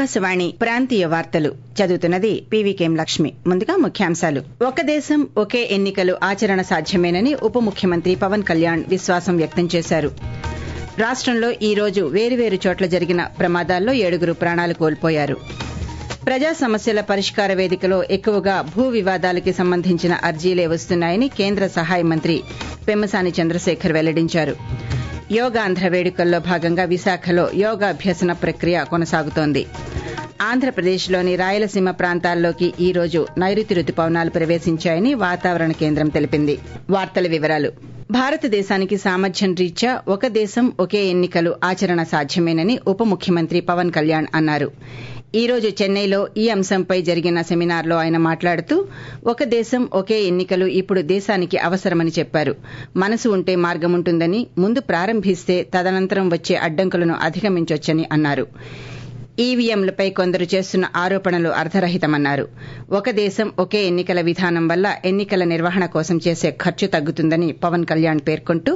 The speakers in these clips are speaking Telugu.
ఆకాశవాణి ప్రాంతీయ వార్తలు చదువుతున్నది పీవీకేం లక్ష్మి ముందుగా ముఖ్యాంశాలు ఒక దేశం ఒకే ఎన్నికలు ఆచరణ సాధ్యమేనని ఉప ముఖ్యమంత్రి పవన్ కళ్యాణ్ విశ్వాసం వ్యక్తం చేశారు రాష్టంలో ఈ రోజు వేరువేరు చోట్ల జరిగిన ప్రమాదాల్లో ఏడుగురు ప్రాణాలు కోల్పోయారు ప్రజా సమస్యల పరిష్కార వేదికలో ఎక్కువగా భూ వివాదాలకి సంబంధించిన అర్జీలే వస్తున్నాయని కేంద్ర సహాయ మంత్రి పెమ్మసాని చంద్రశేఖర్ వెల్లడించారు యోగాంధ్ర వేడుకల్లో భాగంగా విశాఖలో యోగాభ్యసన ప్రక్రియ కొనసాగుతోంది ఆంధ్రప్రదేశ్లోని రాయలసీమ ప్రాంతాల్లోకి ఈ రోజు నైరుతి రుతుపవనాలు ప్రవేశించాయని వాతావరణ కేంద్రం తెలిపింది వార్తల వివరాలు భారతదేశానికి సామర్థ్యం రీత్యా ఒక దేశం ఒకే ఎన్నికలు ఆచరణ సాధ్యమేనని ఉప ముఖ్యమంత్రి పవన్ కళ్యాణ్ అన్నారు ఈ రోజు చెన్నైలో ఈ అంశంపై జరిగిన సెమినార్లో ఆయన మాట్లాడుతూ ఒక దేశం ఒకే ఎన్నికలు ఇప్పుడు దేశానికి అవసరమని చెప్పారు మనసు ఉంటే మార్గముంటుందని ముందు ప్రారంభిస్తే తదనంతరం వచ్చే అడ్డంకులను అధిగమించొచ్చని అన్నారు ఈవీఎంలపై కొందరు చేస్తున్న ఆరోపణలు అర్ధరహితమన్నారు ఒక దేశం ఒకే ఎన్నికల విధానం వల్ల ఎన్నికల నిర్వహణ కోసం చేసే ఖర్చు తగ్గుతుందని పవన్ కళ్యాణ్ పేర్కొంటూ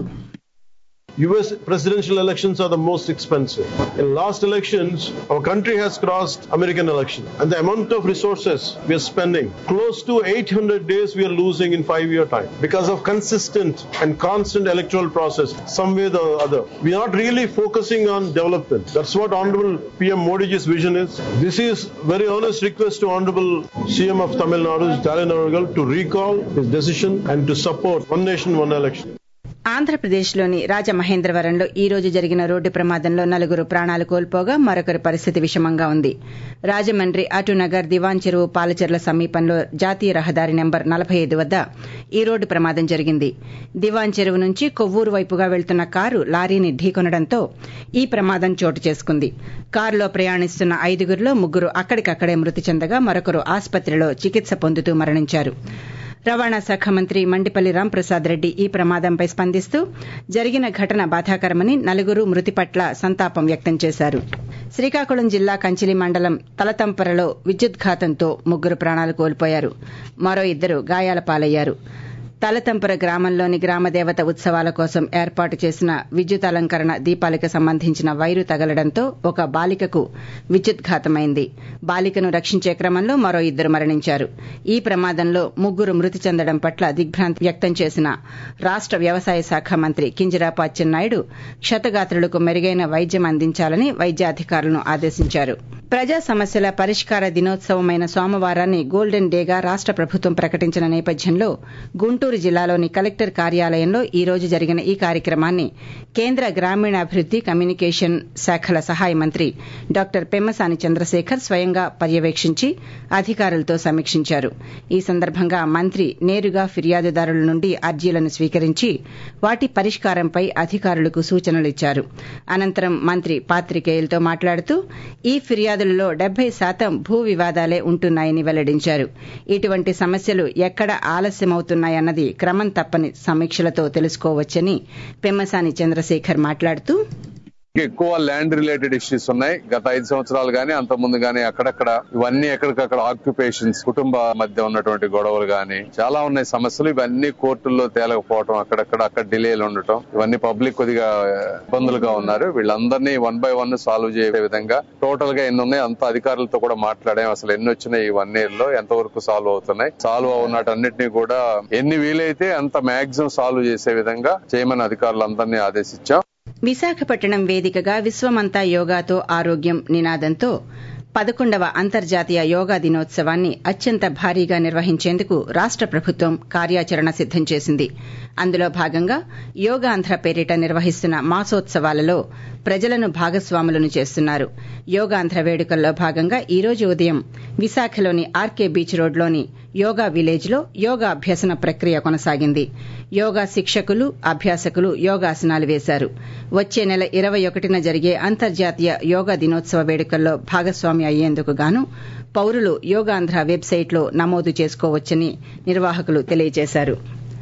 US presidential elections are the most expensive. In last elections, our country has crossed American election. And the amount of resources we are spending, close to 800 days we are losing in five year time because of consistent and constant electoral process, some way or other. We are not really focusing on development. That's what Honorable PM Modi's vision is. This is very honest request to Honorable CM of Tamil Nadu, Stalin Naragal, to recall his decision and to support one nation, one election. ఆంధ్రప్రదేశ్లోని రాజమహేంద్రవరంలో ఈ రోజు జరిగిన రోడ్డు ప్రమాదంలో నలుగురు ప్రాణాలు కోల్పోగా మరొకరి పరిస్థితి విషమంగా ఉంది రాజమండ్రి అటునగర్ దివాన్ చెరువు పాలచెర్ల సమీపంలో జాతీయ రహదారి నెంబర్ నలభై ఐదు వద్ద ఈ రోడ్డు ప్రమాదం జరిగింది దివాన్ చెరువు నుంచి కొవ్వూరు వైపుగా వెళ్తున్న కారు లారీని ఢీకొనడంతో ఈ ప్రమాదం చోటు చేసుకుంది కారులో ప్రయాణిస్తున్న ఐదుగురిలో ముగ్గురు అక్కడికక్కడే మృతి చెందగా మరొకరు ఆసుపత్రిలో చికిత్స పొందుతూ మరణించారు రవాణా శాఖ మంత్రి మండిపల్లి రాంప్రసాద్ రెడ్డి ఈ ప్రమాదంపై స్పందిస్తూ జరిగిన ఘటన బాధాకరమని నలుగురు మృతి పట్ల సంతాపం వ్యక్తం చేశారు శ్రీకాకుళం జిల్లా కంచిలి మండలం తలతంపరలో విద్యుద్ఘాతంతో ముగ్గురు ప్రాణాలు కోల్పోయారు మరో ఇద్దరు గాయాల పాలయ్యారు తలతంపుర గ్రామంలోని గ్రామదేవత ఉత్సవాల కోసం ఏర్పాటు చేసిన విద్యుత్ అలంకరణ దీపాలకు సంబంధించిన వైరు తగలడంతో ఒక బాలికకు విద్యుద్ఘాతమైంది బాలికను రక్షించే క్రమంలో మరో ఇద్దరు మరణించారు ఈ ప్రమాదంలో ముగ్గురు మృతి చెందడం పట్ల దిగ్భ్రాంతి వ్యక్తం చేసిన రాష్ట వ్యవసాయ శాఖ మంత్రి కింజరాపు అచ్చెన్నాయుడు క్షతగాత్రులకు మెరుగైన వైద్యం అందించాలని వైద్యాధికారులను ఆదేశించారు ప్రజా సమస్యల పరిష్కార దినోత్సవమైన సోమవారాన్ని గోల్డెన్ డేగా రాష్ట ప్రభుత్వం ప్రకటించిన నేపథ్యంలో గుంటూరు జిల్లాలోని కలెక్టర్ కార్యాలయంలో ఈ రోజు జరిగిన ఈ కార్యక్రమాన్ని కేంద్ర గ్రామీణాభివృద్ది కమ్యూనికేషన్ శాఖల సహాయ మంత్రి డాక్టర్ పెమ్మసాని చంద్రశేఖర్ స్వయంగా పర్యవేక్షించి అధికారులతో సమీక్షించారు ఈ సందర్భంగా మంత్రి నేరుగా ఫిర్యాదుదారుల నుండి అర్జీలను స్వీకరించి వాటి పరిష్కారంపై అధికారులకు సూచనలిచ్చారు అనంతరం మంత్రి పాత్రికేయులతో మాట్లాడుతూ ఈ ఫిర్యాదులలో డెబ్బై శాతం భూ వివాదాలే ఉంటున్నాయని వెల్లడించారు ఇటువంటి సమస్యలు ఎక్కడ ఆలస్యమవుతున్నాయన్నది క్రమం తప్పని సమీక్షలతో తెలుసుకోవచ్చని పెమ్మసాని చంద్రశేఖర్ మాట్లాడుతూ ఎక్కువ ల్యాండ్ రిలేటెడ్ ఇష్యూస్ ఉన్నాయి గత ఐదు సంవత్సరాలు గానీ అంత ముందు గానీ అక్కడక్కడ ఇవన్నీ ఎక్కడికక్కడ ఆక్యుపేషన్స్ కుటుంబ మధ్య ఉన్నటువంటి గొడవలు గానీ చాలా ఉన్నాయి సమస్యలు ఇవన్నీ కోర్టుల్లో తేలకపోవటం అక్కడక్కడ అక్కడ డిలేలు ఉండటం ఇవన్నీ పబ్లిక్ కొద్దిగా ఇబ్బందులుగా ఉన్నారు వీళ్ళందరినీ వన్ బై వన్ సాల్వ్ చేసే విధంగా టోటల్ గా ఎన్ని ఉన్నాయి అంత అధికారులతో కూడా మాట్లాడాం అసలు ఎన్ని వచ్చినాయి ఈ వన్ ఇయర్ లో ఎంతవరకు సాల్వ్ అవుతున్నాయి సాల్వ్ అవునటన్నిటిని కూడా ఎన్ని వీలైతే అంత మాక్సిమం సాల్వ్ చేసే విధంగా చేయమని అధికారులందరినీ ఆదేశించాం విశాఖపట్నం వేదికగా విశ్వమంతా యోగాతో ఆరోగ్యం నినాదంతో పదకొండవ అంతర్జాతీయ యోగా దినోత్సవాన్ని అత్యంత భారీగా నిర్వహించేందుకు రాష్ట ప్రభుత్వం కార్యాచరణ సిద్దం చేసింది అందులో భాగంగా యోగాంధ్ర పేరిట నిర్వహిస్తున్న మాసోత్సవాలలో ప్రజలను భాగస్వాములను చేస్తున్నారు యోగాంధ్ర వేడుకల్లో భాగంగా ఈ రోజు ఉదయం విశాఖలోని ఆర్కే బీచ్ రోడ్లోని యోగా విలేజ్ లో యోగా అభ్యసన ప్రక్రియ కొనసాగింది యోగా శిక్షకులు అభ్యాసకులు యోగాసనాలు వేశారు వచ్చే నెల ఇరవై ఒకటిన జరిగే అంతర్జాతీయ యోగా దినోత్సవ వేడుకల్లో భాగస్వామి అయ్యేందుకు గాను పౌరులు యోగాంధ్ర వెబ్సైట్లో నమోదు చేసుకోవచ్చని నిర్వాహకులు తెలియజేశారు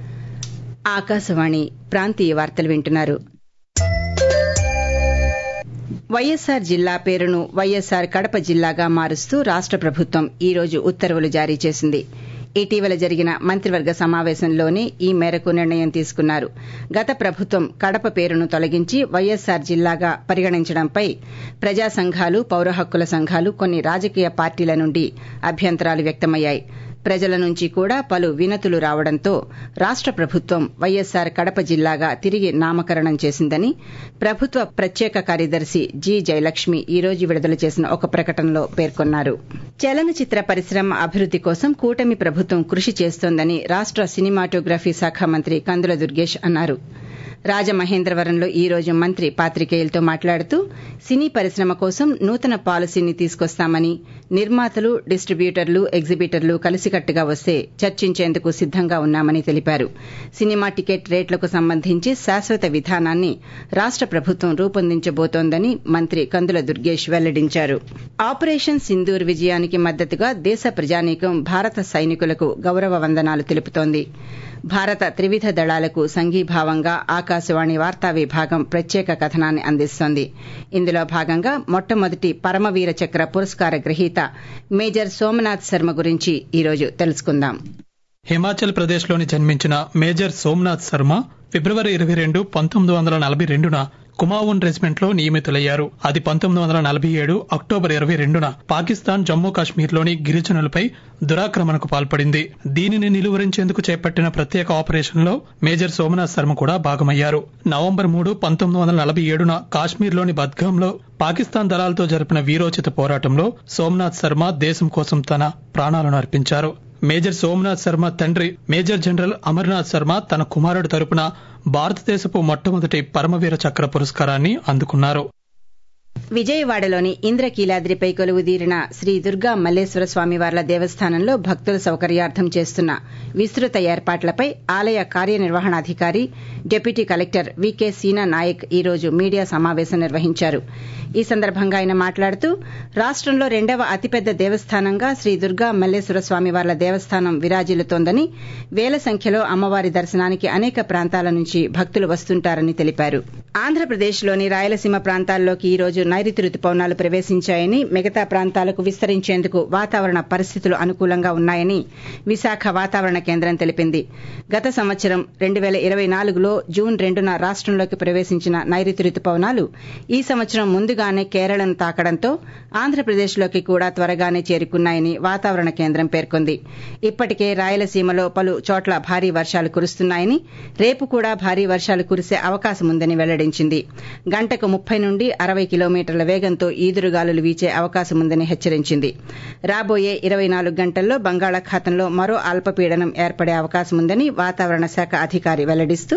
ఆకాశవాణి ప్రాంతీయ వార్తలు వింటున్నారు వైఎస్సార్ జిల్లా పేరును వైఎస్సార్ కడప జిల్లాగా మారుస్తూ రాష్ట ప్రభుత్వం ఈ రోజు ఉత్తర్వులు జారీ చేసింది ఇటీవల జరిగిన మంత్రివర్గ సమావేశంలోనే ఈ మేరకు నిర్ణయం తీసుకున్నారు గత ప్రభుత్వం కడప పేరును తొలగించి వైఎస్సార్ జిల్లాగా పరిగణించడంపై ప్రజా సంఘాలు పౌర హక్కుల సంఘాలు కొన్ని రాజకీయ పార్టీల నుండి అభ్యంతరాలు వ్యక్తమయ్యాయి ప్రజల నుంచి కూడా పలు వినతులు రావడంతో రాష్ట ప్రభుత్వం వైఎస్సార్ కడప జిల్లాగా తిరిగి నామకరణం చేసిందని ప్రభుత్వ ప్రత్యేక కార్యదర్శి జి జయలక్ష్మి ఈ రోజు విడుదల చేసిన ఒక ప్రకటనలో పేర్కొన్నారు చలనచిత్ర పరిశ్రమ అభివృద్ది కోసం కూటమి ప్రభుత్వం కృషి చేస్తోందని రాష్ట సినిమాటోగ్రఫీ శాఖ మంత్రి కందుల దుర్గేష్ అన్నారు రాజమహేంద్రవరంలో ఈ రోజు మంత్రి పాత్రికేయులతో మాట్లాడుతూ సినీ పరిశ్రమ కోసం నూతన పాలసీని తీసుకొస్తామని నిర్మాతలు డిస్టిబ్యూటర్లు ఎగ్జిబిటర్లు కలిసికట్టుగా వస్తే చర్చించేందుకు సిద్దంగా ఉన్నామని తెలిపారు సినిమా టికెట్ రేట్లకు సంబంధించి శాశ్వత విధానాన్ని రాష్ట ప్రభుత్వం రూపొందించబోతోందని మంత్రి కందుల దుర్గేష్ వెల్లడించారు ఆపరేషన్ సింధూర్ విజయానికి మద్దతుగా దేశ ప్రజానీకం భారత సైనికులకు గౌరవ వందనాలు తెలుపుతోంది భారత త్రివిధ దళాలకు సంఘీభావంగా ఆకాశవాణి వార్తా విభాగం ప్రత్యేక కథనాన్ని అందిస్తోంది ఇందులో భాగంగా మొట్టమొదటి పరమవీర చక్ర పురస్కార గ్రహీత మేజర్ సోమనాథ్ శర్మ గురించి ఈరోజు తెలుసుకుందాం హిమాచల్ ప్రదేశ్లోని జన్మించిన మేజర్ సోమనాథ్ శర్మ ఫిబ్రవరి ఇరవై రెండు పంతొమ్మిది వందల నలభై రెండున కుమావున్ రెజిమెంట్ లో నియమితులయ్యారు అది పంతొమ్మిది వందల నలభై ఏడు అక్టోబర్ ఇరవై రెండున పాకిస్తాన్ జమ్మూ కాశ్మీర్లోని గిరిజనులపై దురాక్రమణకు పాల్పడింది దీనిని నిలువరించేందుకు చేపట్టిన ప్రత్యేక ఆపరేషన్ లో మేజర్ సోమనాథ్ శర్మ కూడా భాగమయ్యారు నవంబర్ మూడు పంతొమ్మిది వందల నలభై ఏడున కాశ్మీర్లోని బద్గాంలో పాకిస్తాన్ దళాలతో జరిపిన వీరోచిత పోరాటంలో సోమనాథ్ శర్మ దేశం కోసం తన ప్రాణాలను అర్పించారు మేజర్ సోమనాథ్ శర్మ తండ్రి మేజర్ జనరల్ అమర్నాథ్ శర్మ తన కుమారుడు తరపున భారతదేశపు మొట్టమొదటి పరమవీర చక్ర పురస్కారాన్ని అందుకున్నారు విజయవాడలోని ఇంద్రకీలాద్రిపై కొలువుదీరిన శ్రీ దుర్గా మల్లేశ్వర స్వామివార్ల దేవస్థానంలో భక్తుల సౌకర్యార్థం చేస్తున్న విస్తృత ఏర్పాట్లపై ఆలయ కార్యనిర్వహణాధికారి deputy collector V K Seena Naik ఈ రోజు మీడియా సమావేశం నిర్వహించారు ఈ సందర్భంగా ఆయన మాట్లాడుతూ రాష్టంలో రెండవ అతిపెద్ద దేవస్థానంగా శ్రీ దుర్గా మల్లేశ్వర స్వామివార్ల దేవస్థానం విరాజిల్లుతోందని వేల సంఖ్యలో అమ్మవారి దర్శనానికి అనేక ప్రాంతాల నుంచి భక్తులు వస్తుంటారని తెలిపారు ఆంధ్రప్రదేశ్లోని రాయలసీమ ప్రాంతాల్లోకి ఈ రోజు నైరుతి రుతుపవనాలు ప్రవేశించాయని మిగతా ప్రాంతాలకు విస్తరించేందుకు వాతావరణ పరిస్థితులు అనుకూలంగా ఉన్నాయని విశాఖ వాతావరణ కేంద్రం తెలిపింది గత సంవత్సరం రెండు వేల ఇరవై నాలుగులో జూన్ రెండున రాష్టంలోకి ప్రవేశించిన నైరుతి రుతుపవనాలు ఈ సంవత్సరం ముందుగానే కేరళను తాకడంతో ఆంధ్రప్రదేశ్లోకి కూడా త్వరగానే చేరుకున్నాయని వాతావరణ కేంద్రం పేర్కొంది ఇప్పటికే రాయలసీమలో పలు చోట్ల భారీ వర్షాలు కురుస్తున్నాయని రేపు కూడా భారీ వర్షాలు కురిసే అవకాశం ఉందని వెల్లడించింది గంటకు ముప్పై నుండి అరవై కిలోమీటర్ల వేగంతో ఈదురుగాలులు వీచే అవకాశం ఉందని హెచ్చరించింది రాబోయే ఇరవై నాలుగు గంటల్లో బంగాళాఖాతంలో మరో అల్పపీడనం ఏర్పడే అవకాశం ఉందని వాతావరణ శాఖ అధికారి వెల్లడిస్తూ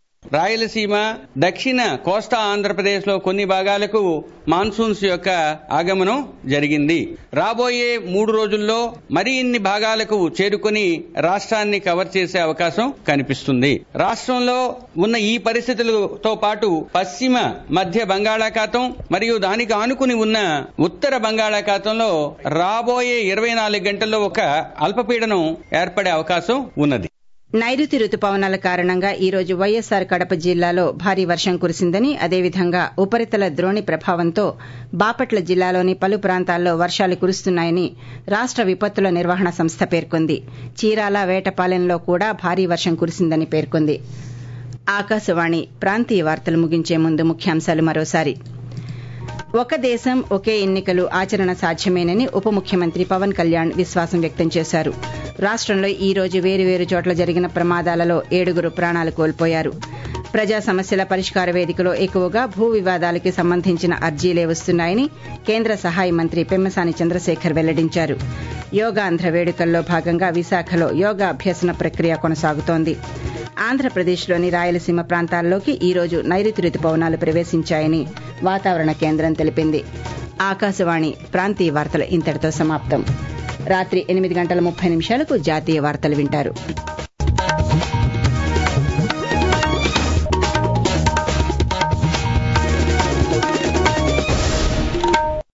రాయలసీమ దక్షిణ కోస్తా ఆంధ్రప్రదేశ్ లో కొన్ని భాగాలకు మాన్సూన్స్ యొక్క ఆగమనం జరిగింది రాబోయే మూడు రోజుల్లో మరి ఇన్ని భాగాలకు చేరుకుని రాష్ట్రాన్ని కవర్ చేసే అవకాశం కనిపిస్తుంది రాష్ట్రంలో ఉన్న ఈ పరిస్థితులతో పాటు పశ్చిమ మధ్య బంగాళాఖాతం మరియు దానికి ఆనుకుని ఉన్న ఉత్తర బంగాళాఖాతంలో రాబోయే ఇరవై నాలుగు గంటల్లో ఒక అల్పపీడనం ఏర్పడే అవకాశం ఉన్నది నైరుతి రుతుపవనాల కారణంగా ఈ రోజు వైఎస్సార్ కడప జిల్లాలో భారీ వర్షం కురిసిందని అదేవిధంగా ఉపరితల ద్రోణి ప్రభావంతో బాపట్ల జిల్లాలోని పలు ప్రాంతాల్లో వర్షాలు కురుస్తున్నాయని రాష్ట విపత్తుల నిర్వహణ సంస్థ పేర్కొంది చీరాల వేటపాలెంలో కూడా భారీ వర్షం కురిసిందని పేర్కొంది ఆకాశవాణి ప్రాంతీయ వార్తలు ముగించే ముందు ముఖ్యాంశాలు మరోసారి ఒక దేశం ఒకే ఎన్నికలు ఆచరణ సాధ్యమేనని ఉప ముఖ్యమంత్రి పవన్ కళ్యాణ్ విశ్వాసం వ్యక్తం చేశారు రాష్టంలో ఈ రోజు వేరువేరు చోట్ల జరిగిన ప్రమాదాలలో ఏడుగురు ప్రాణాలు కోల్పోయారు ప్రజా సమస్యల పరిష్కార వేదికలో ఎక్కువగా భూ వివాదాలకి సంబంధించిన అర్జీలే వస్తున్నాయని కేంద్ర సహాయ మంత్రి పెమ్మసాని చంద్రశేఖర్ వెల్లడించారు యోగాంధ్ర వేడుకల్లో భాగంగా విశాఖలో యోగా అభ్యసన ప్రక్రియ కొనసాగుతోంది ఆంధ్రప్రదేశ్లోని రాయలసీమ ప్రాంతాల్లోకి ఈ రోజు నైరుతి రుతుపవనాలు ప్రవేశించాయని వాతావరణ కేంద్రం తెలిపింది ఆకాశవాణి ప్రాంతీయ వార్తలు ఇంతటితో సమాప్తం రాత్రి ఎనిమిది గంటల ముప్పై నిమిషాలకు జాతీయ వార్తలు వింటారు